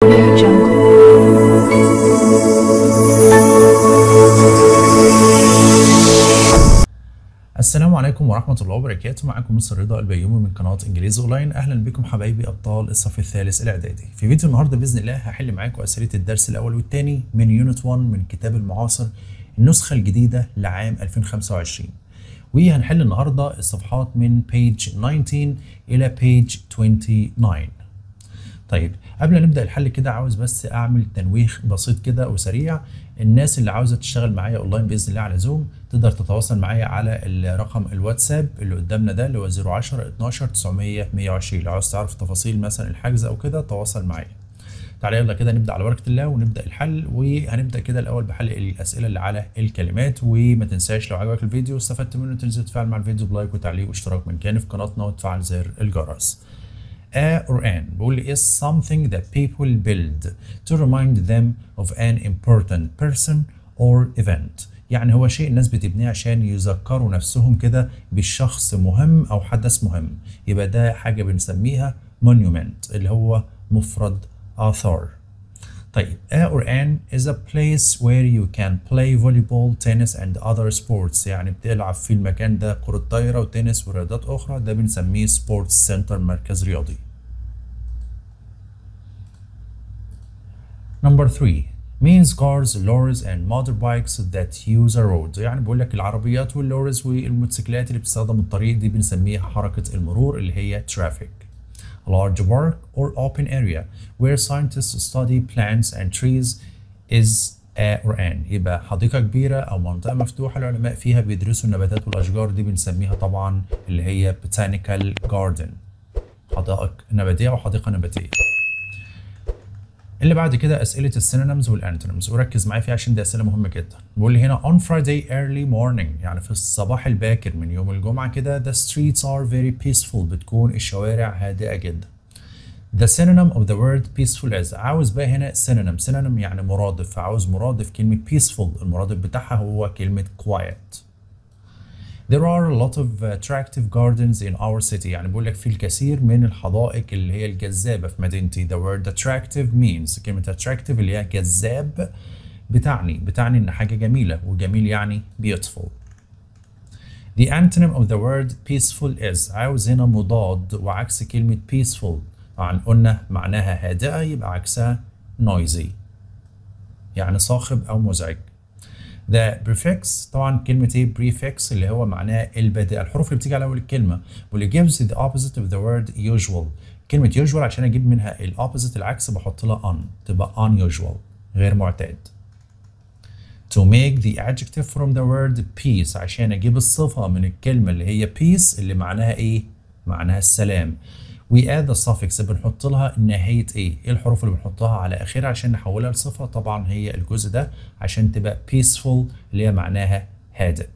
Audio Jungle. السلام عليكم ورحمة الله وبركاته معكم مستر رضا البيومي من قناة انجليزي اونلاين اهلا بكم حبايبي ابطال الصف الثالث الاعدادي في فيديو النهارده باذن الله هحل معاكم اسئلة الدرس الاول والثاني من يونت 1 من كتاب المعاصر النسخة الجديدة لعام 2025 وهنحل النهارده الصفحات من page 19 الى page 29 طيب قبل ما نبدا الحل كده عاوز بس اعمل تنويه بسيط كده وسريع الناس اللي عاوزه تشتغل معايا اونلاين باذن الله على زوم تقدر تتواصل معايا على الرقم الواتساب اللي قدامنا ده اللي هو 010 12 900 120 لو عاوز تعرف تفاصيل مثلا الحجز او كده تواصل معايا تعالى يلا كده نبدا على بركه الله ونبدا الحل وهنبدا كده الاول بحل الاسئله اللي على الكلمات وما تنساش لو عجبك الفيديو واستفدت منه تنزل تفعل مع الفيديو بلايك وتعليق واشتراك من كان في قناتنا وتفعل زر الجرس A or an بقول لي is something that people build to remind them of an important person or event يعني هو شيء الناس بتبنيه عشان يذكروا نفسهم كده بالشخص مهم أو حدث مهم يبقى ده حاجة بنسميها monument اللي هو مفرد آثار طيب A or an is a place where you can play volleyball, tennis and other sports يعني بتلعب في المكان ده كرة طايرة وتنس ورياضات أخرى ده بنسميه sports center مركز رياضي Number 3 means cars, lorries and motorbikes that use a road يعني بقول لك العربيات واللوريز والموتوسيكلات اللي بتستخدم الطريق دي بنسميها حركة المرور اللي هي traffic. A large park or open area where scientists study plants and trees is a or an يبقى حديقة كبيرة أو منطقة مفتوحة العلماء فيها بيدرسوا النباتات والأشجار دي بنسميها طبعا اللي هي botanical garden حدائق نباتية أو حديقة نباتية. اللي بعد كده اسئله السينونيمز والانتونيمز وركز معايا فيها عشان دي اسئله مهمه جدا بيقول لي هنا on Friday early morning يعني في الصباح الباكر من يوم الجمعه كده the streets are very peaceful بتكون الشوارع هادئه جدا The synonym of the word peaceful is عاوز بقى هنا synonym synonym يعني مرادف فعاوز مرادف كلمة peaceful المرادف بتاعها هو كلمة quiet There are a lot of attractive gardens in our city يعني بقول لك في الكثير من الحدائق اللي هي الجذابة في مدينتي the word attractive means كلمة attractive اللي هي جذاب بتعني بتعني إن حاجة جميلة وجميل يعني beautiful The antonym of the word peaceful is عاوز هنا مضاد وعكس كلمة peaceful طبعا قلنا معناها هادئة يبقى عكسها noisy يعني صاخب أو مزعج The prefix طبعا كلمة ايه prefix اللي هو معناها البادئة الحروف اللي بتيجي على أول الكلمة واللي gives the opposite of the word usual كلمة usual عشان أجيب منها ال opposite العكس بحط لها on تبقى unusual غير معتاد To make the adjective from the word peace عشان أجيب الصفة من الكلمة اللي هي peace اللي معناها إيه؟ معناها السلام we add the suffix بنحط لها نهاية ايه؟ ايه الحروف اللي بنحطها على اخرها عشان نحولها لصفة؟ طبعا هي الجزء ده عشان تبقى peaceful اللي هي معناها هادئ.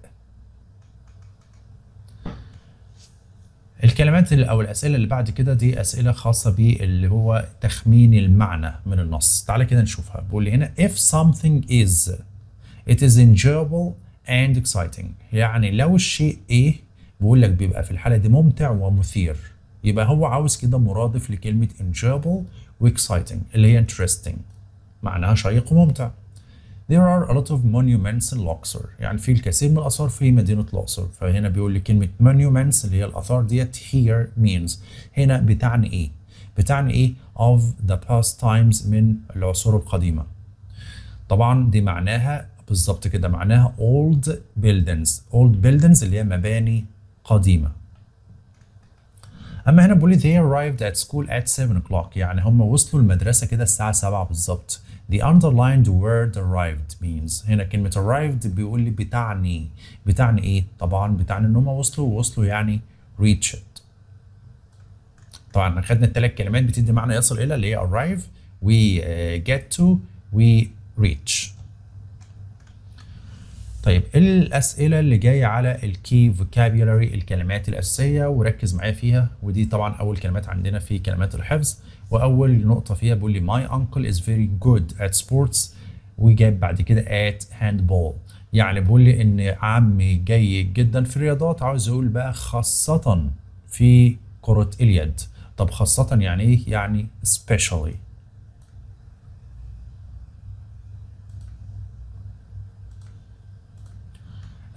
الكلمات اللي او الاسئله اللي بعد كده دي اسئله خاصه باللي هو تخمين المعنى من النص تعالى كده نشوفها بيقول لي هنا if something is it is enjoyable and exciting يعني لو الشيء ايه بيقول لك بيبقى في الحاله دي ممتع ومثير يبقى هو عاوز كده مرادف لكلمة enjoyable و exciting اللي هي interesting معناها شيق وممتع. There are a lot of monuments in Luxor يعني في الكثير من الآثار في مدينة الأقصر فهنا بيقول لي كلمة monuments اللي هي الآثار ديت here means هنا بتعني إيه؟ بتعني إيه of the past times من العصور القديمة. طبعا دي معناها بالظبط كده معناها old buildings old buildings اللي هي مباني قديمة. اما هنا بيقول لي they arrived at school at 7 o'clock يعني هم وصلوا المدرسه كده الساعه 7 بالظبط the underlined word arrived means هنا كلمه arrived بيقول لي بتعني بتعني ايه طبعا بتعني ان هم وصلوا ووصلوا يعني reached طبعا خدنا الثلاث كلمات بتدي معنى يصل الى اللي هي arrive we uh, get to we reach طيب الاسئله اللي جايه على الكي فوكابيولاري الكلمات الاساسيه وركز معايا فيها ودي طبعا اول كلمات عندنا في كلمات الحفظ واول نقطه فيها بيقول لي my uncle is very good at sports وجاب بعد كده at handball يعني بيقول لي ان عمي جيد جدا في الرياضات عاوز اقول بقى خاصه في كره اليد طب خاصه يعني ايه يعني especially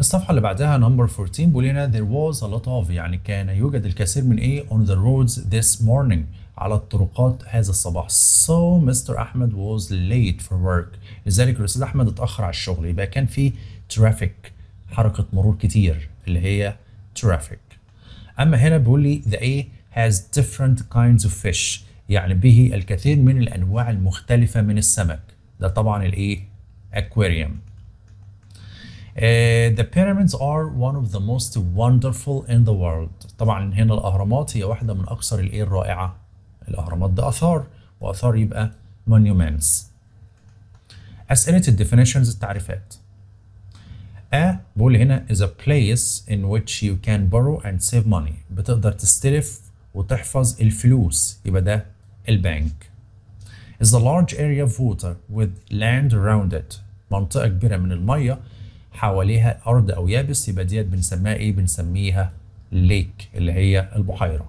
الصفحة اللي بعدها نمبر 14 بيقول لنا there was a lot of يعني كان يوجد الكثير من ايه on the roads this morning على الطرقات هذا الصباح so Mr. أحمد was late for work لذلك الأستاذ أحمد اتأخر على الشغل يبقى كان في traffic حركة مرور كتير اللي هي traffic أما هنا بيقول لي the A has different kinds of fish يعني به الكثير من الأنواع المختلفة من السمك ده طبعا الايه aquarium Uh, the pyramids are one of the most wonderful in the world طبعا هنا الأهرامات هي واحدة من أكثر الإيه الرائعة الأهرامات ده آثار وآثار يبقى monuments أسئلة الديفينيشنز التعريفات A بقول هنا is a place in which you can borrow and save money بتقدر تستلف وتحفظ الفلوس يبقى ده البنك is a large area of water with land around it منطقة كبيرة من المية حواليها أرض أو يابس يبقى ديت بنسميها إيه؟ بنسميها ليك اللي هي البحيرة.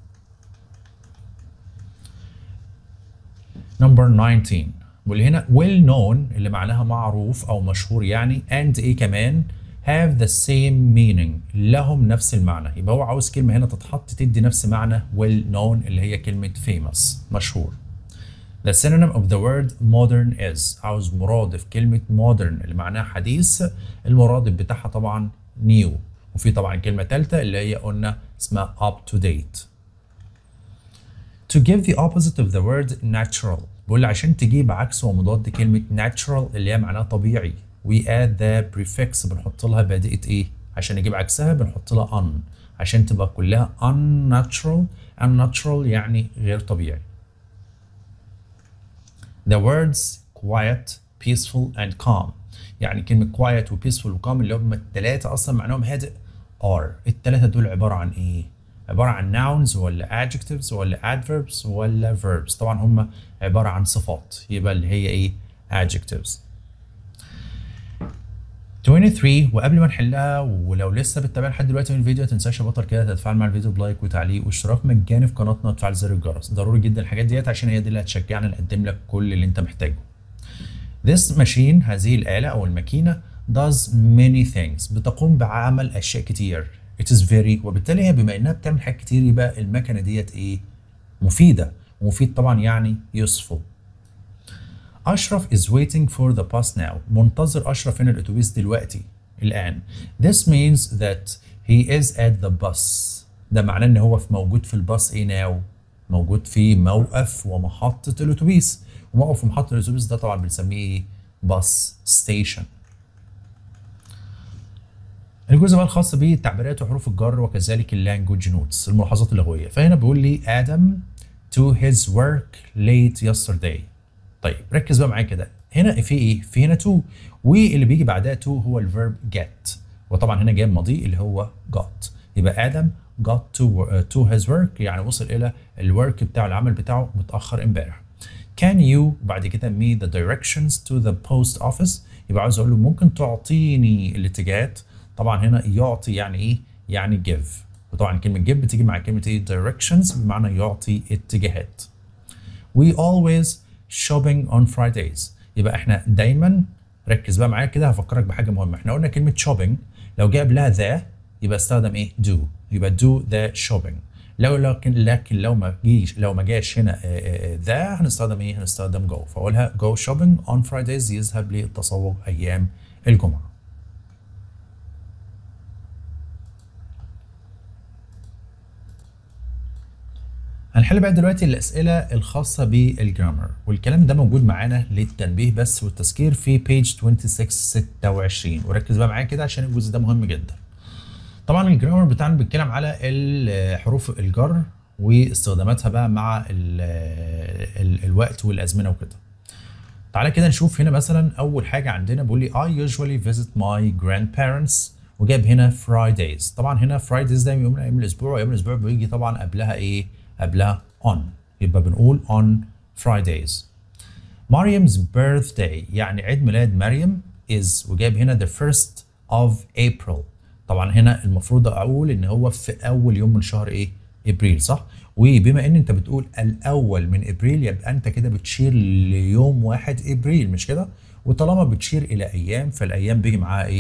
نمبر 19 بيقول هنا well known اللي معناها معروف أو مشهور يعني and إيه كمان have the same meaning لهم نفس المعنى يبقى هو عاوز كلمة هنا تتحط تدي نفس معنى well known اللي هي كلمة famous مشهور. The synonym of the word modern is عاوز مرادف كلمة modern اللي معناها حديث المرادف بتاعها طبعا new وفي طبعا كلمة تالتة اللي هي قلنا اسمها up to date. To give the opposite of the word natural بقول عشان تجيب عكس ومضاد كلمة natural اللي هي معناها طبيعي we add the prefix بنحط لها بادئة ايه؟ عشان نجيب عكسها بنحط لها un عشان تبقى كلها unnatural unnatural يعني غير طبيعي. The words quiet, peaceful and calm يعني كلمة quiet و peaceful و calm اللي هم التلاتة أصلا معناهم هادئ are التلاتة دول عبارة عن إيه؟ عبارة عن nouns ولا adjectives ولا adverbs ولا verbs طبعا هم عبارة عن صفات يبقى اللي هي إيه؟ adjectives 23 وقبل ما نحلها ولو لسه بتتابع لحد دلوقتي من الفيديو ما تنساش يا بطل كده تتفاعل مع الفيديو بلايك وتعليق واشتراك مجاني في قناتنا وتفعل زر الجرس ضروري جدا الحاجات ديت عشان هي دي اللي هتشجعنا نقدم لك كل اللي انت محتاجه This machine هذه الآلة أو الماكينة does many things بتقوم بعمل أشياء كتير it is very وبالتالي هي بما إنها بتعمل حاجات كتير يبقى المكنة ديت إيه مفيدة ومفيد طبعا يعني useful أشرف is waiting for the bus now منتظر أشرف هنا الأتوبيس دلوقتي الآن This means that he is at the bus ده معناه إن هو في موجود في الباص إيه now موجود في موقف ومحطة الأتوبيس وموقف ومحطة الأتوبيس ده طبعا بنسميه باص ستيشن الجزء بقى الخاص بالتعبيرات وحروف الجر وكذلك اللانجوج نوتس الملاحظات اللغوية فهنا بيقول لي آدم to his work late yesterday طيب ركز بقى معايا كده هنا في ايه؟ في هنا to واللي بيجي بعدها to هو الفيرب get وطبعا هنا جاي الماضي اللي هو got يبقى ادم got to uh, to his work يعني وصل الى الورك بتاعه العمل بتاعه متاخر امبارح. Can you بعد كده me the directions to the post office يبقى عاوز اقول له ممكن تعطيني الاتجاهات طبعا هنا يعطي يعني ايه؟ يعني give وطبعا كلمه give بتيجي مع كلمه ايه؟ directions بمعنى يعطي اتجاهات. We always shopping on Fridays يبقى احنا دايما ركز بقى معايا كده هفكرك بحاجه مهمه احنا قلنا كلمه shopping لو جه قبلها ذا يبقى استخدم ايه do يبقى do the shopping لو لكن لكن لو ما جيش لو ما جاش هنا ذا هنستخدم ايه هنستخدم go فاقولها go shopping on Fridays يذهب للتسوق ايام الجمعه هنحل بقى دلوقتي الأسئلة الخاصة بالجرامر والكلام ده موجود معانا للتنبيه بس والتذكير في بيج 26 26 وركز بقى معايا كده عشان الجزء ده مهم جدا. طبعا الجرامر بتاعنا بيتكلم على حروف الجر واستخداماتها بقى مع ال ال الوقت والأزمنة وكده. تعالى كده نشوف هنا مثلا أول حاجة عندنا بيقول لي I usually visit my grandparents وجاب هنا Fridays طبعا هنا Fridays ده يوم من أيام الأسبوع وأيام الأسبوع بيجي طبعا قبلها إيه؟ قبلها on يبقى بنقول on Fridays مريم's birthday يعني عيد ميلاد مريم is وجايب هنا the first of April طبعا هنا المفروض اقول ان هو في اول يوم من شهر ايه ابريل صح وبما ان انت بتقول الاول من ابريل يبقى انت كده بتشير ليوم واحد ابريل مش كده وطالما بتشير الى ايام فالايام بيجي معاها ايه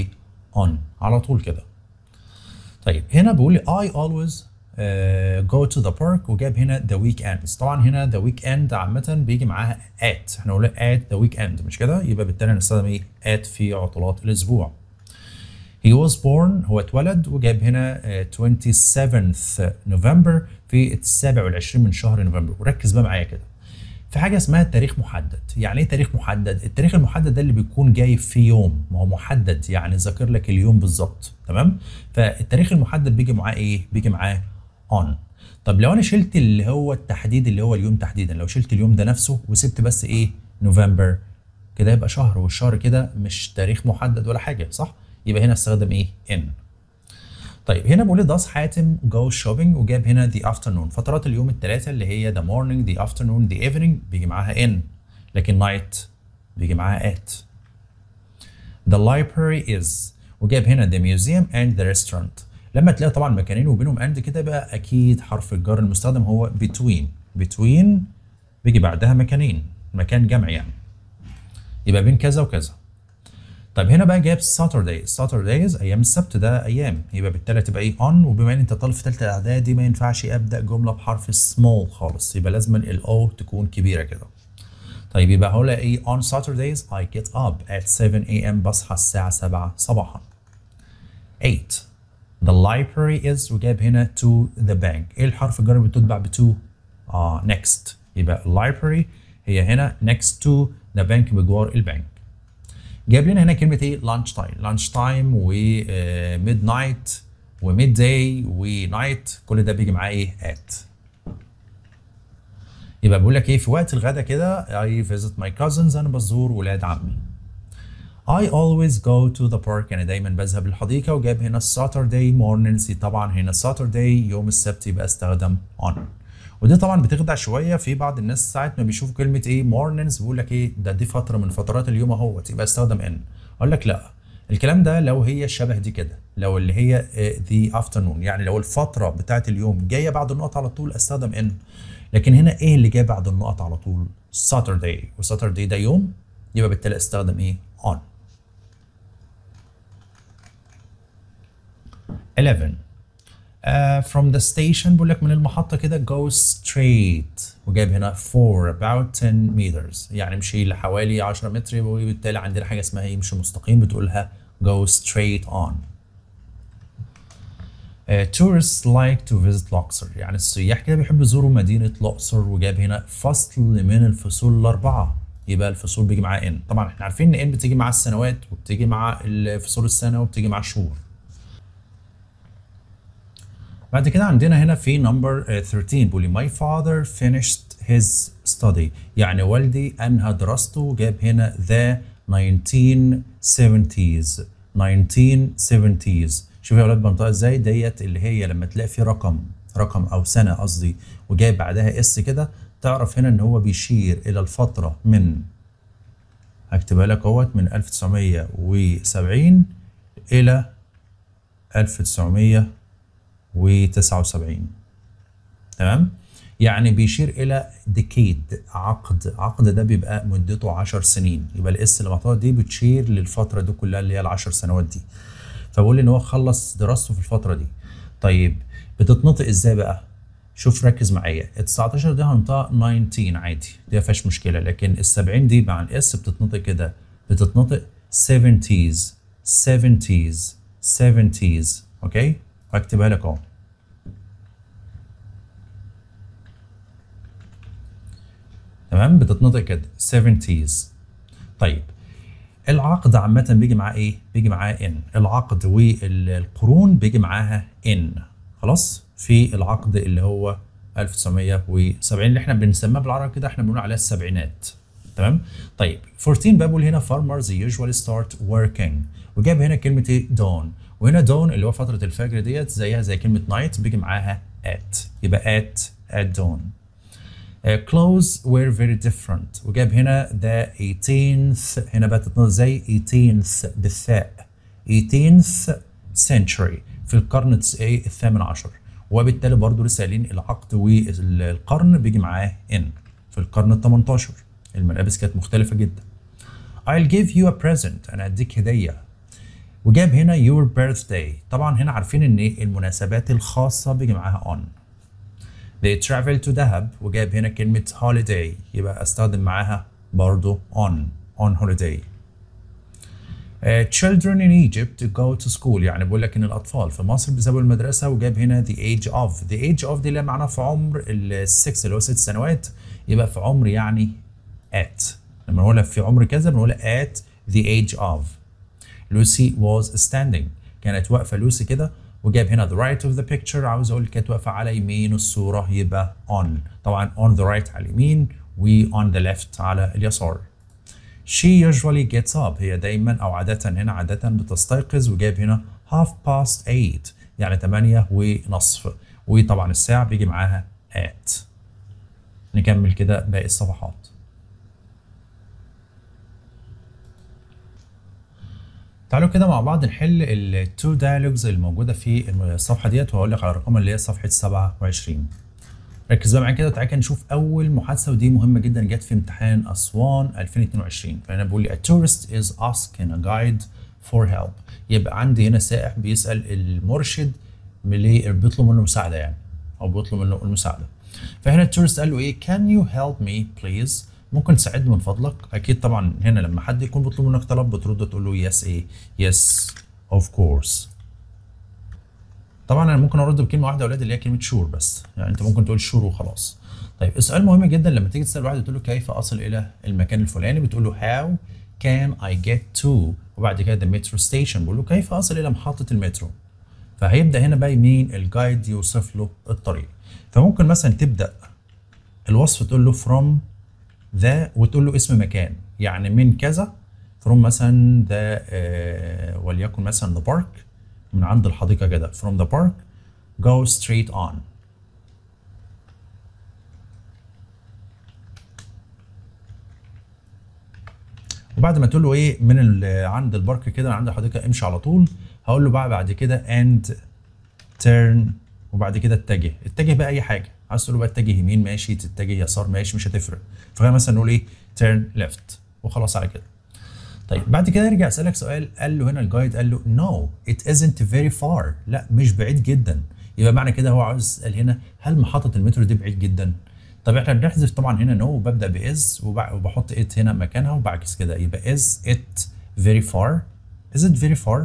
on على طول كده طيب هنا بيقول لي I always uh, go to the park وجاب هنا the weekends طبعا هنا the weekend عامة بيجي معاها at احنا قلنا at the weekend مش كده يبقى بالتالي هنستخدم ايه at في عطلات الاسبوع He was born هو اتولد وجاب هنا uh, 27th November في السابع والعشرين من شهر نوفمبر وركز بقى معايا كده في حاجه اسمها تاريخ محدد يعني ايه تاريخ محدد التاريخ المحدد ده اللي بيكون جاي في يوم ما هو محدد يعني ذاكر لك اليوم بالظبط تمام فالتاريخ المحدد بيجي معاه ايه بيجي معاه on طب لو انا شلت اللي هو التحديد اللي هو اليوم تحديدا لو شلت اليوم ده نفسه وسبت بس ايه نوفمبر كده يبقى شهر والشهر كده مش تاريخ محدد ولا حاجه صح يبقى هنا استخدم ايه in طيب هنا بيقول لي داس حاتم جو شوبينج وجاب هنا the afternoon فترات اليوم الثلاثه اللي هي the morning the afternoon the evening بيجي معاها in لكن night بيجي معاها at the library is وجاب هنا the museum and the restaurant لما تلاقي طبعا مكانين وبينهم and كده يبقى اكيد حرف الجر المستخدم هو between between بيجي بعدها مكانين مكان جمع يعني يبقى بين كذا وكذا طيب هنا بقى جاب Saturday Saturdays ايام السبت ده ايام يبقى بالتالي تبقى ايه on وبما ان انت طالب في ثالثه اعدادي ما ينفعش ابدا جمله بحرف small خالص يبقى لازم الاو تكون كبيره كده طيب يبقى هقول ايه on Saturdays I get up at 7 a.m. بصحى الساعه 7 صباحا 8 The library is وجاب هنا to the bank ايه الحرف الجر اللي بتتبع ب to اه next يبقى library هي هنا next to the bank بجوار البنك جايب لنا هنا كلمه ايه لانش تايم لانش تايم وميد نايت وميد داي ونايت كل ده بيجي معاه ايه ات يبقى بيقول لك ايه في وقت الغدا كده I visit my cousins انا بزور ولاد عمي I always go to the park انا دايما بذهب للحديقه وجاب هنا Saturday mornings طبعا هنا Saturday يوم السبت يبقى استخدم on ودي طبعا بتخدع شويه في بعض الناس ساعات ما بيشوفوا كلمه ايه مورنينجز بيقول لك ايه ده دي فتره من فترات اليوم اهوت يبقى استخدم ان اقول لك لا الكلام ده لو هي شبه دي كده لو اللي هي ذا افترنون يعني لو الفتره بتاعت اليوم جايه بعد النقط على طول استخدم ان لكن هنا ايه اللي جاي بعد النقط على طول ساتردي وساتردي ده يوم يبقى بالتالي استخدم ايه on 11 Uh, from the station بقول لك من المحطة كده go straight وجايب هنا for about 10 meters يعني امشي لحوالي 10 متر وبالتالي عندنا حاجة اسمها يمشي مستقيم بتقولها go straight on. Uh, tourists like to visit Luxor يعني السياح كده بيحبوا يزوروا مدينة الأقصر وجاب هنا فصل من الفصول الأربعة يبقى الفصول بيجي معاه ان طبعا احنا عارفين ان ان بتيجي مع السنوات وبتيجي مع فصول السنة وبتيجي مع الشهور. بعد كده عندنا هنا في نمبر 13 بيقول لي my father finished his study يعني والدي انهى دراسته وجاب هنا the 1970s 1970s شوف يا اولاد بنطقها ازاي ديت اللي هي لما تلاقي في رقم رقم او سنه قصدي وجايب بعدها اس كده تعرف هنا ان هو بيشير الى الفتره من هكتبها لك اهوت من 1970 الى 1900 و79 تمام يعني بيشير الى ديكيد عقد عقد ده بيبقى مدته 10 سنين يبقى الاس اللي محطوطه دي بتشير للفتره دي كلها اللي هي ال10 سنوات دي فبقول ان هو خلص دراسته في الفتره دي طيب بتتنطق ازاي بقى شوف ركز معايا ال 19 دي هنطقها 19 عادي دي ما فيهاش مشكله لكن ال 70 دي مع الاس بتتنطق كده بتتنطق 70s 70s 70s اوكي هكتبها لك اهو تمام بتتنطق كده 70s طيب العقد عامة بيجي معاه ايه؟ بيجي معاه ان العقد والقرون بيجي معاها ان خلاص في العقد اللي هو 1970 اللي احنا بنسميه بالعربي كده احنا بنقول عليها السبعينات تمام طيب 14 بقى بيقول هنا farmers usually start working وجاب هنا كلمة ايه dawn وهنا dawn اللي هو فترة الفجر ديت زيها زي كلمة night بيجي معاها at يبقى at at dawn Uh, clothes were very different وجاب هنا the 18th هنا بقى تتنطق زي 18th بالثاء 18th century في القرن الثامن عشر وبالتالي برضه لسه قايلين العقد والقرن بيجي معاه in في القرن ال 18 الملابس كانت مختلفة جدا I'll give you a present أنا هديك هدية وجاب هنا your birthday طبعا هنا عارفين ان المناسبات الخاصة بيجي معاها on they travel to دهب وجاب هنا كلمة holiday يبقى استخدم معاها برضو on on holiday Uh, children in Egypt go to school يعني بقول لك ان الاطفال في مصر بيذهبوا المدرسه وجاب هنا the age of the age of دي اللي معناها في عمر السكس اللي هو ست سنوات يبقى في عمر يعني at لما نقولها في عمر كذا بنقولها at the age of لوسي was standing كانت واقفه لوسي كده وجاب هنا the right of the picture عاوز اقول كانت واقفه على يمين الصوره يبقى on طبعا on the right على اليمين و on the left على اليسار She usually gets up هي دايما او عادة هنا عادة بتستيقظ وجاب هنا half past eight يعني 8 ونصف وطبعا الساعة بيجي معاها at نكمل كده باقي الصفحات تعالوا كده مع بعض نحل التو dialogues الموجودة في الصفحة ديت وهقول لك على الرقم اللي هي صفحة 27 ركز بقى معايا كده وتعالى نشوف اول محادثه ودي مهمه جدا جت في امتحان اسوان 2022 فهنا بيقول لي a tourist is asking a guide for help يبقى عندي هنا سائح بيسال المرشد ليه بيطلب منه مساعده يعني او بيطلب منه المساعده فهنا التورست قال له ايه can you help me please ممكن تساعدني من فضلك اكيد طبعا هنا لما حد يكون بيطلب منك طلب بترد تقول له yes ايه yes of course طبعا انا ممكن ارد بكلمه واحده يا اولاد اللي هي كلمه شور بس يعني انت ممكن تقول شور وخلاص طيب السؤال مهم جدا لما تيجي تسال واحد تقول له كيف اصل الى المكان الفلاني بتقول له how can I get to وبعد كده the metro station بقول له كيف اصل الى محطه المترو فهيبدا هنا بقى مين الجايد يوصف له الطريق فممكن مثلا تبدا الوصف تقول له from the وتقول له اسم مكان يعني من كذا from مثلا the آه وليكن مثلا the park من عند الحديقة كده from the park go straight on وبعد ما تقول له ايه من عند البارك كده عند الحديقة امشي على طول هقول له بقى بعد كده and turn وبعد كده اتجه اتجه بقى اي حاجة عايز تقول له بقى اتجه يمين ماشي تتجه يسار ماشي مش هتفرق فخلينا مثلا نقول ايه turn left وخلاص على كده طيب بعد كده يرجع يسألك سؤال قال له هنا الجايد قال له no it isn't very far لا مش بعيد جدا يبقى معنى كده هو عاوز يسأل هنا هل محطة المترو دي بعيد جدا؟ طب احنا بنحذف طبعا هنا no وببدأ بإز وبحط it هنا مكانها وبعكس كده يبقى is it very far؟ is it very far؟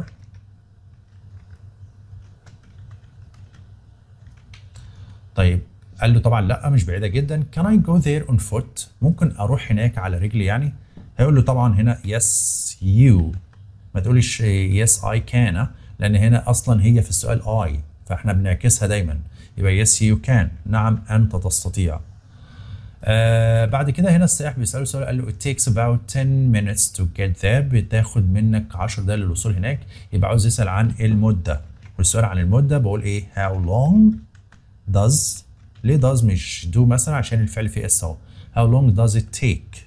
طيب قال له طبعا لا مش بعيدة جدا can I go there on foot؟ ممكن أروح هناك على رجلي يعني؟ هيقول له طبعا هنا yes you ما تقولش yes I can لان هنا اصلا هي في السؤال I فاحنا بنعكسها دايما يبقى yes you can نعم انت تستطيع آه بعد كده هنا السائح بيسأله سؤال قال له it takes about 10 minutes to get there بتاخد منك 10 دقايق للوصول هناك يبقى عاوز يسأل عن المدة والسؤال عن المدة بقول ايه how long does ليه does مش do مثلا عشان الفعل فيه اس اهو how long does it take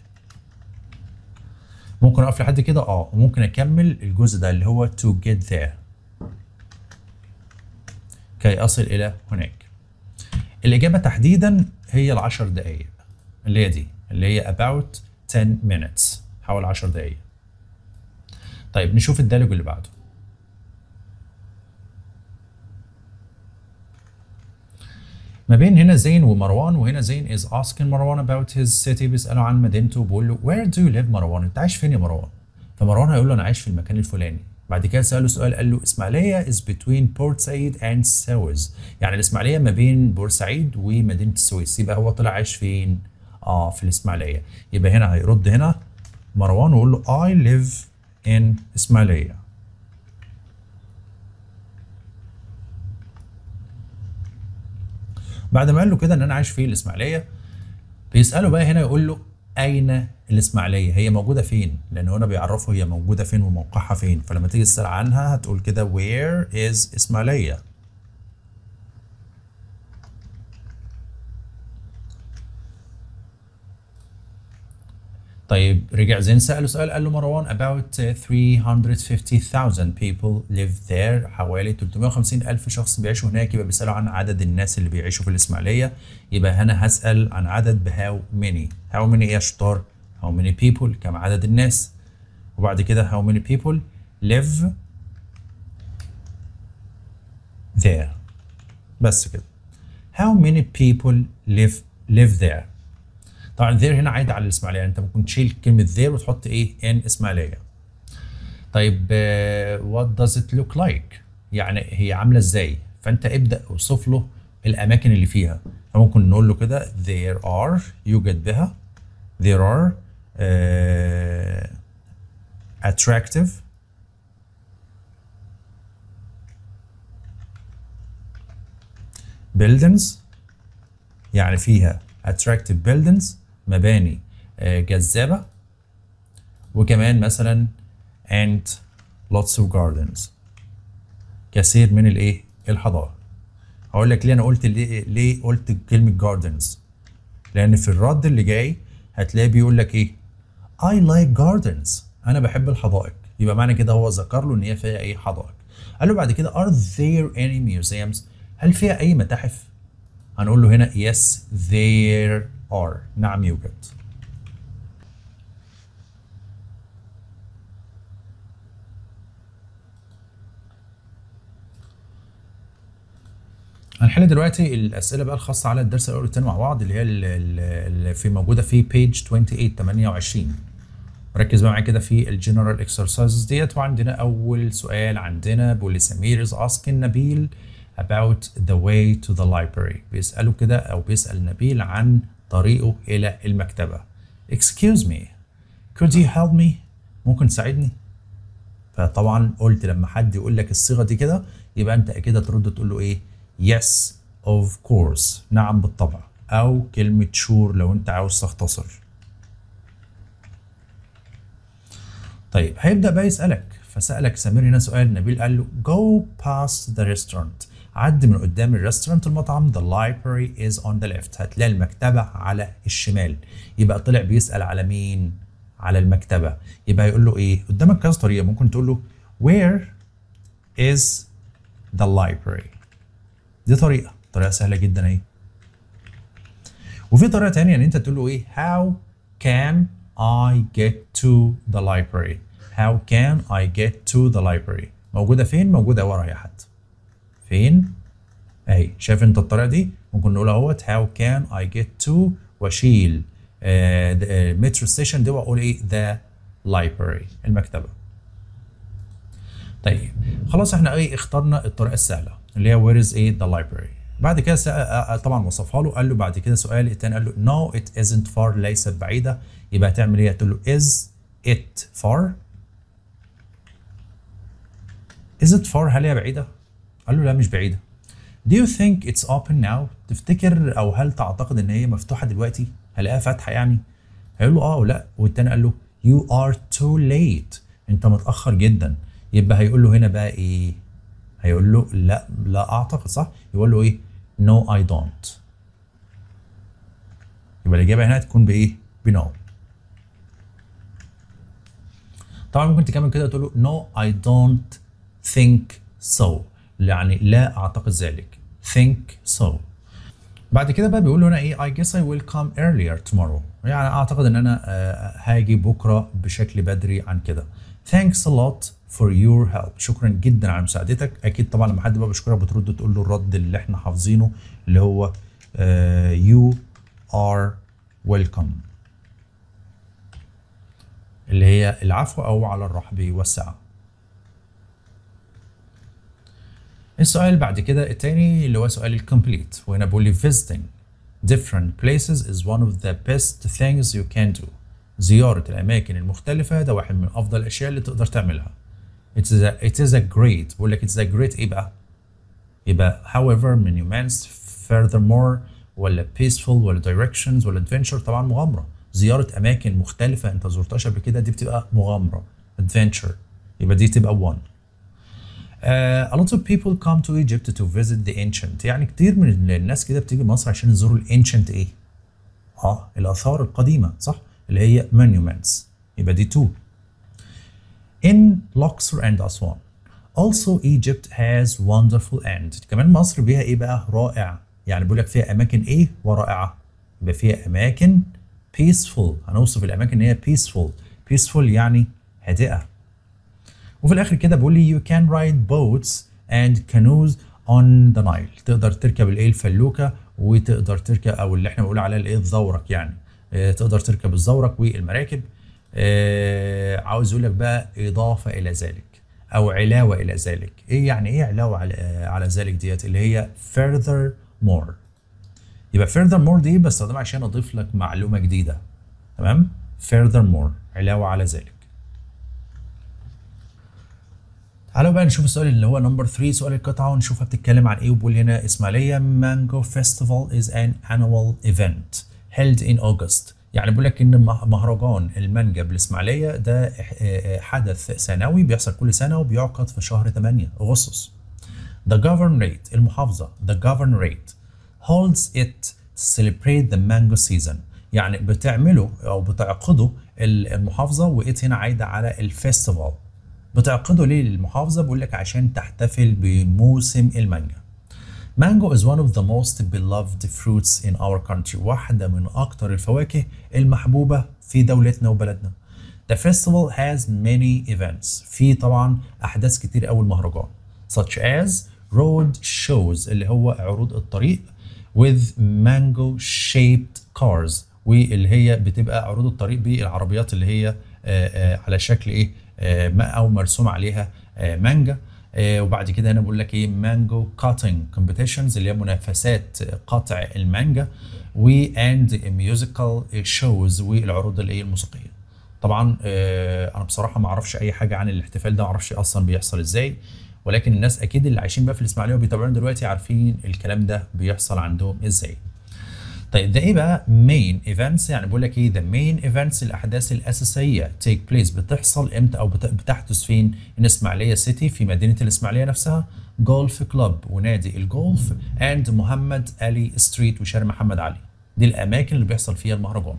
ممكن اقف لحد كده اه وممكن اكمل الجزء ده اللي هو to get there كي اصل الى هناك الاجابه تحديدا هي العشر دقائق اللي هي دي اللي هي about 10 minutes حوالي 10 دقائق طيب نشوف الدالج اللي بعده ما بين هنا زين ومروان وهنا زين is asking مروان about his city بيسأله عن مدينته وبيقول له where do you live مروان انت عايش فين يا مروان فمروان هيقول له انا عايش في المكان الفلاني بعد كده سأله سؤال قال له اسماعيلية is between Port Said and Suez يعني الاسماعيلية ما بين بورسعيد ومدينة السويس يبقى هو طلع عايش فين اه في الاسماعيلية يبقى هنا هيرد هنا مروان ويقول له I live in اسماعيلية بعد ما قال له كده ان انا عايش في الاسماعيليه بيساله بقى هنا يقول له اين الاسماعيليه هي موجوده فين لان هنا بيعرفه هي موجوده فين وموقعها فين فلما تيجي تسال عنها هتقول كده where is اسماعيليه طيب رجع زين سأله سؤال قال له مروان about 350,000 people live there حوالي 350 ألف شخص بيعيشوا هناك يبقى بيسألوا عن عدد الناس اللي بيعيشوا في الإسماعيلية يبقى هنا هسأل عن عدد ب how many how many إيه يا شطار how many people كم عدد الناس وبعد كده how many people live there بس كده how many people live live there طبعا there هنا عايد على الاسماعيليه يعني انت ممكن تشيل كلمه there وتحط ايه ان اسماعيليه طيب uh, what does it look like يعني هي عامله ازاي فانت ابدا اوصف له الاماكن اللي فيها فممكن نقول له كده there are يوجد بها there are uh, attractive buildings يعني فيها attractive buildings مباني آه، جذابة وكمان مثلا and lots of gardens كثير من الايه الحدائق هقول لك ليه انا قلت ليه, ليه قلت كلمة gardens لان في الرد اللي جاي هتلاقيه بيقول لك ايه I like gardens انا بحب الحدائق يبقى معنى كده هو ذكر له ان هي فيها ايه حدائق قال له بعد كده are there any museums هل فيها اي متاحف هنقول له هنا yes there are نعم يوجد هنحل دلوقتي الاسئله بقى الخاصه على الدرس الاول والثاني مع بعض اللي هي ال- ال- اللي في موجوده في بيج 28 28 ركز بقى معايا كده في الجنرال اكسرسايزز ديت وعندنا اول سؤال عندنا بيقول سمير is asking نبيل about the way to the library بيساله كده او بيسال نبيل عن طريقه الى المكتبه excuse me could you help me ممكن تساعدني فطبعا قلت لما حد يقول لك الصيغه دي كده يبقى انت اكيد ترد تقول له ايه yes of course نعم بالطبع او كلمه sure لو انت عاوز تختصر طيب هيبدا بقى يسالك فسالك سمير هنا سؤال نبيل قال له go past the restaurant عدي من قدام الريستورانت المطعم the library is on the left هتلاقي المكتبه على الشمال يبقى طلع بيسال على مين على المكتبه يبقى يقول له ايه قدامك كذا طريقه ممكن تقول له where is the library دي طريقه طريقه سهله جدا اهي وفي طريقه تانية ان انت تقول له ايه how can I get to the library how can I get to the library موجوده فين موجوده ورا يا حد فين اهي شايف انت الطريقه دي ممكن نقول اهوت how can I get to واشيل مترو ستيشن دي واقول ايه the library المكتبه طيب خلاص احنا ايه اخترنا الطريقه السهله اللي هي where is ايه the library بعد كده سأ... طبعا وصفها له قال له بعد كده سؤال التاني قال له no it isn't far ليست بعيده يبقى هتعمل ايه هتقول له is it far is it far هل هي بعيده قال له لا مش بعيده do you think it's open now تفتكر او هل تعتقد ان هي مفتوحه دلوقتي هلاقيها فاتحه يعني هيقول له اه ولا والتاني قال له you are too late انت متاخر جدا يبقى هيقول له هنا بقى ايه هيقول له لا لا اعتقد صح يقول له ايه no I don't يبقى الاجابه هنا تكون بايه بنو طبعا ممكن تكمل كده تقول له no I don't think so يعني لا اعتقد ذلك think so بعد كده بقى بيقول له هنا ايه I guess I will come earlier tomorrow يعني اعتقد ان انا آه هاجي بكره بشكل بدري عن كده thanks a lot for your help شكرا جدا على مساعدتك اكيد طبعا لما حد بقى بيشكرك بترد تقول له الرد اللي احنا حافظينه اللي هو آه you are welcome اللي هي العفو او على الرحب والسعه السؤال بعد كده التاني اللي هو سؤال الكومبليت وهنا بيقول لي visiting different places is one of the best things you can do زيارة الأماكن المختلفة ده واحد من أفضل الأشياء اللي تقدر تعملها it is a, it is a great بقول لك it's a great إيه بقى؟ يبقى however من humans furthermore ولا peaceful ولا directions ولا adventure طبعا مغامرة زيارة أماكن مختلفة أنت زرتهاش قبل كده دي بتبقى مغامرة adventure يبقى دي تبقى one Uh, a lot of people come to Egypt to visit the ancient يعني كتير من الناس كده بتيجي مصر عشان يزوروا الانشنت ايه؟ اه الاثار القديمه صح؟ اللي هي monuments يبقى دي two. In Luxor and Aswan. Also Egypt has wonderful and كمان مصر بيها ايه بقى؟ رائع يعني بيقول لك فيها اماكن ايه ورائعه؟ يبقى فيها اماكن peaceful هنوصف الاماكن ان هي peaceful peaceful يعني هادئه وفي الاخر كده بيقول لي you can ride boats and canoes on the Nile تقدر تركب الايه الفلوكه وتقدر تركب او اللي احنا بنقول عليها الايه الزورق يعني آه، تقدر تركب الزورق والمراكب آه، عاوز اقول لك بقى اضافه الى ذلك او علاوه الى ذلك ايه يعني ايه علاوه على, آه، على ذلك ديت اللي هي further more يبقى furthermore دي بستخدمها عشان اضيف لك معلومه جديده تمام furthermore علاوه على ذلك تعالوا بقى نشوف السؤال اللي هو نمبر 3 سؤال القطعه ونشوفها بتتكلم عن ايه وبيقول هنا اسماعيليه مانجو فيستيفال is an annual event held in August يعني بيقول لك ان مه- مهرجان المانجا بالاسماعيليه ده إح- آه، آه، حدث سنوي بيحصل كل سنه وبيعقد في شهر 8 اغسطس The governorate المحافظة the governorate holds it to celebrate the mango season يعني بتعمله أو بتعقده ال- المحافظة وإت هنا عايدة على الفيستيفال بتعقده ليه للمحافظة بيقول لك عشان تحتفل بموسم المانجا Mango is one of the most beloved fruits in our country واحدة من أكتر الفواكه المحبوبة في دولتنا وبلدنا The festival has many events في طبعا أحداث كتير أوي المهرجان such as road shows اللي هو عروض الطريق with mango shaped cars واللي هي بتبقى عروض الطريق بالعربيات اللي هي آه، آه، على شكل ايه آه، ما- او مرسوم عليها آه، مانجا آه، وبعد كده هنا بقول لك ايه مانجو كاتنج كومبيتيشنز اللي هي منافسات قطع المانجا و اند ميوزيكال شوز والعروض الايه الموسيقيه طبعا آه، انا بصراحه ما اعرفش اي حاجه عن الاحتفال ده ما اعرفش اصلا بيحصل ازاي ولكن الناس اكيد اللي عايشين بقى في الاسماعيليه وبيتابعونا دلوقتي عارفين الكلام ده بيحصل عندهم ازاي طيب ده ايه بقى main events يعني بقول لك ايه the main events الاحداث الاساسيه take place بتحصل امتى او بت- بتحدث فين in اسماعيليه سيتي في مدينه الاسماعيليه نفسها جولف كلوب ونادي الجولف and محمد علي ستريت وشارع محمد علي دي الاماكن اللي بيحصل فيها المهرجان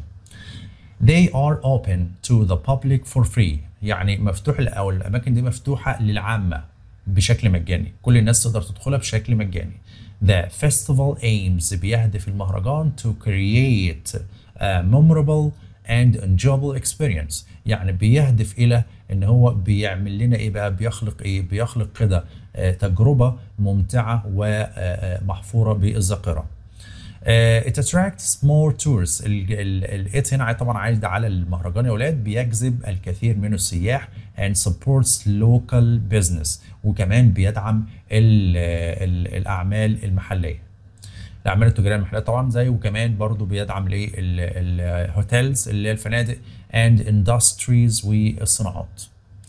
They are open to the public for free يعني مفتوح او الاماكن دي مفتوحه للعامه بشكل مجاني كل الناس تقدر تدخلها بشكل مجاني The festival aims بيهدف المهرجان to create a memorable and enjoyable experience يعني بيهدف الى ان هو بيعمل لنا ايه بقى بيخلق ايه بيخلق كده آه، تجربه ممتعه ومحفوره بالذاكره Uh, it attracts more tourists الات هنا طبعا عايد على المهرجان يا اولاد بيجذب الكثير من السياح and supports local business وكمان بيدعم ال ال الاعمال المحليه الاعمال التجاريه المحليه طبعا زي وكمان برضو بيدعم الايه الهوتيلز اللي هي الفنادق and industries والصناعات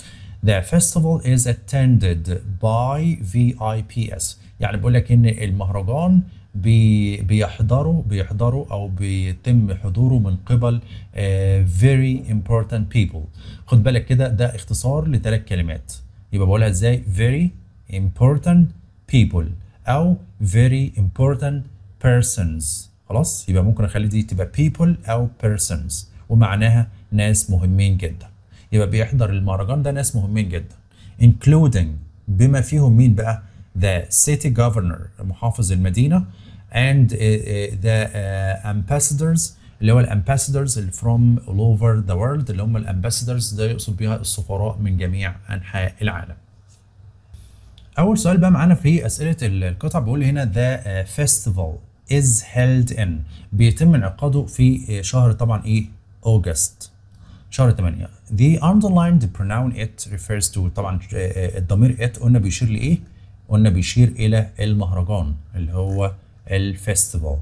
The festival is attended by VIPs يعني بقول لك ان المهرجان بي بيحضروا بيحضروا او بيتم حضوره من قبل uh, very important people خد بالك كده ده اختصار لثلاث كلمات يبقى بقولها ازاي very important people او very important persons خلاص يبقى ممكن اخلي دي تبقى people او persons ومعناها ناس مهمين جدا يبقى بيحضر المهرجان ده ناس مهمين جدا including بما فيهم مين بقى the city governor محافظ المدينة and uh, uh, the uh, ambassadors اللي هو الامباسادورز اللي from all over the world اللي هم الامباسادورز ده يقصد بيها السفراء من جميع انحاء العالم. اول سؤال بقى معانا في اسئله القطع بيقول هنا the festival is held in بيتم انعقاده في شهر طبعا ايه اوجست شهر 8 the underlined pronoun it refers to طبعا الضمير it قلنا بيشير لايه قلنا بيشير الى المهرجان اللي هو الفيستيفال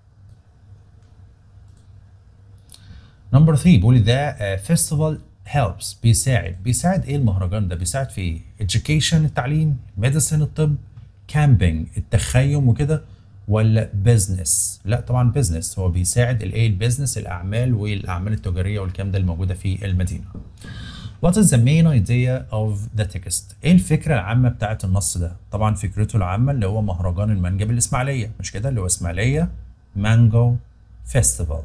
نمبر 3 بيقول ده فيستيفال helps بيساعد بيساعد ايه المهرجان ده بيساعد في ايه education التعليم medicine الطب camping التخيم وكده ولا بزنس لا طبعا بزنس هو بيساعد الايه البيزنس الاعمال والاعمال التجاريه والكلام ده الموجوده في المدينه What is the main idea of the text؟ ايه الفكره العامه بتاعت النص ده؟ طبعا فكرته العامه اللي هو مهرجان المانجا بالاسماعيليه مش كده اللي هو اسماعيليه مانجو فيستيفال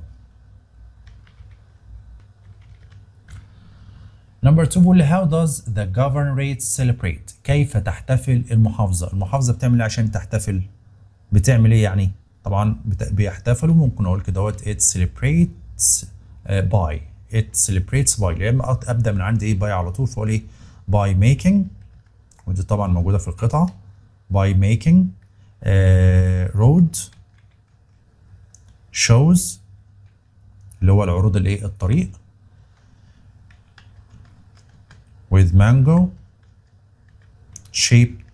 نمبر 2 بيقول لي how does the governorate celebrate؟ كيف تحتفل المحافظه؟ المحافظه بتعمل ايه عشان تحتفل؟ بتعمل ايه يعني؟ طبعا بيحتفلوا ممكن اقول كده دوت it celebrates uh, by it celebrates by يا اما ابدا من عندي ايه by على طول فاقول ايه by making ودي طبعا موجوده في القطعه by making رود شوز اللي هو العروض الايه الطريق with mango shaped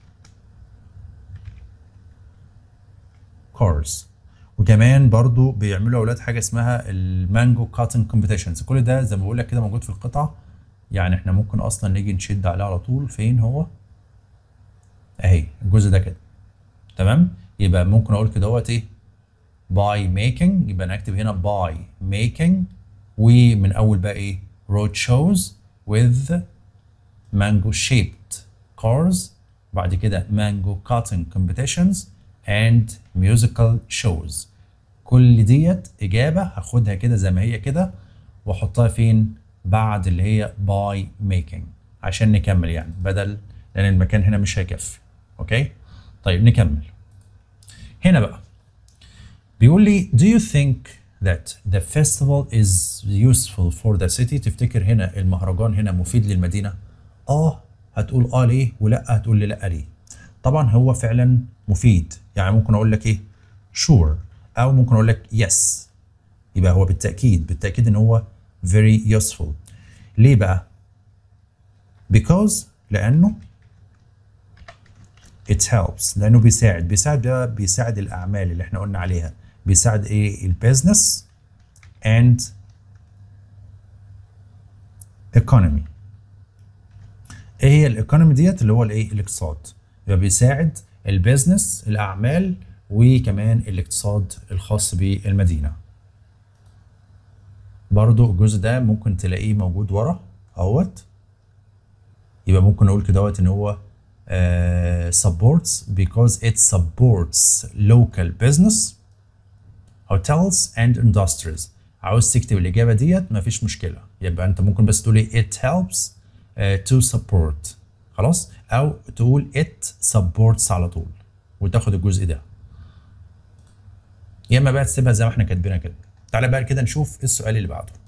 cars وكمان برضو بيعملوا اولاد حاجه اسمها المانجو كاتن كومبيتيشنز كل ده زي ما بقول لك كده موجود في القطعه يعني احنا ممكن اصلا نيجي نشد عليه على طول فين هو اهي الجزء ده كده تمام يبقى ممكن اقول كده اهوت ايه by making يبقى نكتب هنا by making ومن اول بقى ايه road shows with mango shaped cars بعد كده mango cutting competitions and musical shows كل ديت اجابه هاخدها كده زي ما هي كده واحطها فين بعد اللي هي by making عشان نكمل يعني بدل لان المكان هنا مش هيكفي اوكي طيب نكمل هنا بقى بيقول لي do you think that the festival is useful for the city تفتكر هنا المهرجان هنا مفيد للمدينة اه هتقول اه ليه ولا هتقول لي لا ليه طبعا هو فعلا مفيد يعني ممكن اقول لك ايه sure او ممكن اقول لك yes يبقى هو بالتأكيد بالتأكيد ان هو very useful ليه بقى because لانه it helps لانه بيساعد بيساعد ده بيساعد الاعمال اللي احنا قلنا عليها بيساعد ايه البيزنس and economy ايه هي الايكونومي ديت اللي هو الايه الاقتصاد يبقى بيساعد البيزنس الاعمال وكمان الاقتصاد الخاص بالمدينه برضو الجزء ده ممكن تلاقيه موجود ورا اهوت يبقى ممكن نقول كده اهوت ان هو uh, supports because it supports local business hotels and industries عاوز تكتب الإجابة ديت مفيش مشكلة يبقى أنت ممكن بس تقولي it helps uh, to support خلاص أو تقول it supports على طول وتاخد الجزء ده يا إما بقى تسيبها زي ما احنا كاتبينها كده تعالى بقى كده نشوف السؤال اللي بعده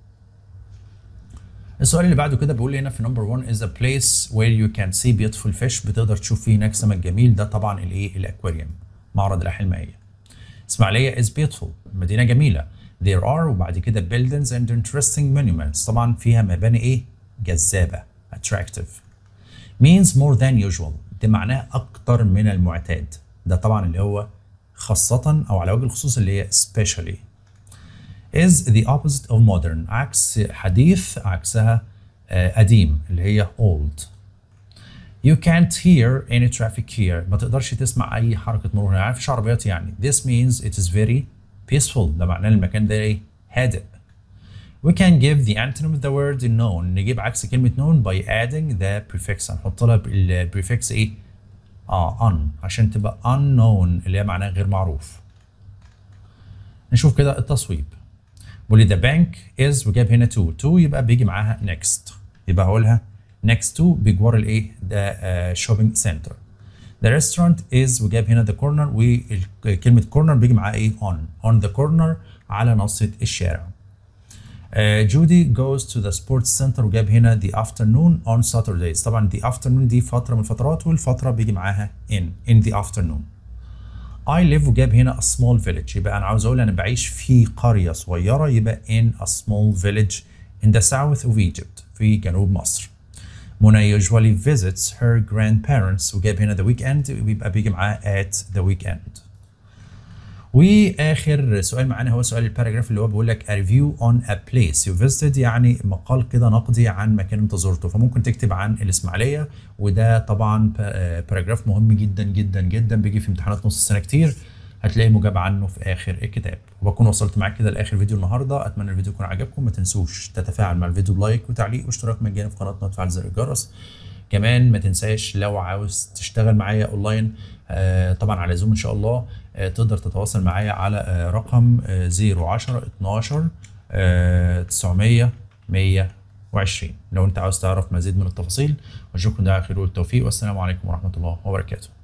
السؤال اللي بعده كده بيقول لي هنا في نمبر 1 is a place where you can see beautiful fish بتقدر تشوف فيه هناك سمك جميل ده طبعا الايه الاكواريوم معرض الاحياء المائيه اسماعيليه is beautiful مدينه جميله there are وبعد كده buildings and interesting monuments طبعا فيها مباني ايه جذابه attractive means more than usual ده معناه اكتر من المعتاد ده طبعا اللي هو خاصه او على وجه الخصوص اللي هي especially is the opposite of modern عكس حديث عكسها آه قديم اللي هي old you can't hear any traffic here ما تقدرش تسمع اي حركه مرور هنا يعني مفيش عربيات يعني this means it is very peaceful ده معناه المكان ده ايه هادئ we can give the antonym of the word known نجيب عكس كلمه known by adding the prefix هنحط لها البريفكس ايه اه un عشان تبقى unknown اللي هي معناها غير معروف نشوف كده التصويب بيقول لي the bank is وجاب هنا to to يبقى بيجي معاها next يبقى هقولها next to بجوار الايه ده shopping center the restaurant is وجاب هنا the corner وكلمة corner بيجي معاها ايه on on the corner على ناصية الشارع uh, Judy goes to the sports center وجاب هنا the afternoon on Saturdays طبعا the afternoon دي فترة من الفترات والفترة بيجي معاها in in the afternoon I live وجاب هنا a small village يبقى أنا عاوز أقول أنا بعيش في قرية صغيرة يبقى in a small village in the south of Egypt في جنوب مصر. منى usually visits her grandparents وجاب هنا the weekend ويبقى بيجي معاه at the weekend. واخر سؤال معانا هو سؤال الباراجراف اللي هو بيقول لك a review on a place you visited يعني مقال كده نقدي عن مكان انت زرته فممكن تكتب عن الاسماعيليه وده طبعا باراجراف مهم جدا جدا جدا بيجي في امتحانات نص السنه كتير هتلاقي مجاب عنه في اخر الكتاب وبكون وصلت معاك كده لاخر فيديو النهارده اتمنى الفيديو يكون عجبكم ما تنسوش تتفاعل مع الفيديو بلايك وتعليق واشتراك مجاني في قناتنا وتفعل زر الجرس كمان ما تنساش لو عاوز تشتغل معايا اونلاين آه طبعا على زوم ان شاء الله آه تقدر تتواصل معايا على آه رقم 010 12 900 120 لو انت عاوز تعرف مزيد من التفاصيل واشوفكم ده على خير والتوفيق والسلام عليكم ورحمه الله وبركاته